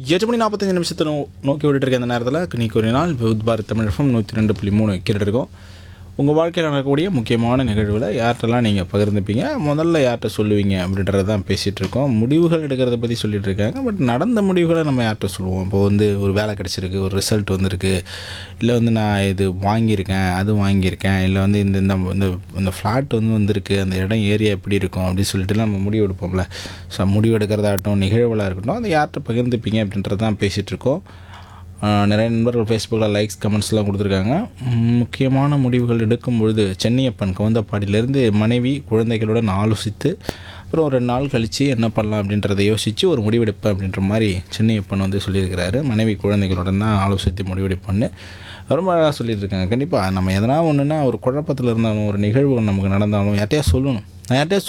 எட்டு மணி நாற்பத்தஞ்சு நிமிஷத்தை நோ நோக்கி விட்டுட்டு இருக்க அந்த நேரத்தில் நீக்கு ஒரு நாள் வித் பாரத் தமிழ் எஃப்எம் நூற்றி ரெண்டு புள்ளி மூணு கேட்டுட்டு இருக்கோம் உங்கள் வாழ்க்கையில் நடக்கக்கூடிய முக்கியமான நிகழ்வில் யார்கிட்டலாம் நீங்கள் பகிர்ந்துப்பீங்க முதல்ல யார்கிட்ட சொல்லுவீங்க அப்படின்றத தான் பேசிகிட்டு இருக்கோம் முடிவுகள் எடுக்கிறத பற்றி சொல்லிட்டு இருக்காங்க பட் நடந்த முடிவுகளை நம்ம யார்கிட்ட சொல்லுவோம் இப்போ வந்து ஒரு வேலை கிடச்சிருக்கு ஒரு ரிசல்ட் வந்திருக்கு இல்லை வந்து நான் இது வாங்கியிருக்கேன் அது வாங்கியிருக்கேன் இல்லை வந்து இந்த இந்த இந்த இந்த ஃப்ளாட் வந்து வந்திருக்கு அந்த இடம் ஏரியா எப்படி இருக்கும் அப்படின்னு சொல்லிட்டு நம்ம முடிவு எடுப்போம்ல ஸோ முடிவு எடுக்கிறதாகட்டும் நிகழ்வுகளாக இருக்கட்டும் அதை யார்கிட்ட பகிர்ந்துப்பீங்க அப்படின்றது தான் பேசிகிட்டு இருக்கோம் ஆஹ் நிறைய நண்பர்கள் ஃபேஸ்புக்கில் லைக்ஸ் கமெண்ட்ஸ்லாம் கொடுத்துருக்காங்க ம், முக்கியமான முடிவுகள் எடுக்கும் பொழுது சென்னியப்பன் கவுந்தப்பாடியிலேருந்து மனைவி குழந்தைகளுடன் ஆலோசித்து அப்புறம் ஒரு ரெண்டு நாள் கழித்து என்ன பண்ணலாம் அப்படின்றத யோசித்து ஒரு முடிவெடுப்பேன் அப்படின்ற மாதிரி சென்னியப்பன் வந்து சொல்லியிருக்கிறாரு மனைவி குழந்தைகளுடன் தான் ஆலோசித்து முடிவெடுப்பேன்னு ரொம்ப அழகாக சொல்லியிருக்காங்க கண்டிப்பாக நம்ம எதனா ஒன்றுனா ஒரு குழப்பத்தில் இருந்தாலும் ஒரு நிகழ்வு நமக்கு நடந்தாலும் யார்ட்டையா சொல்லணும் நான் யார்ட்டையா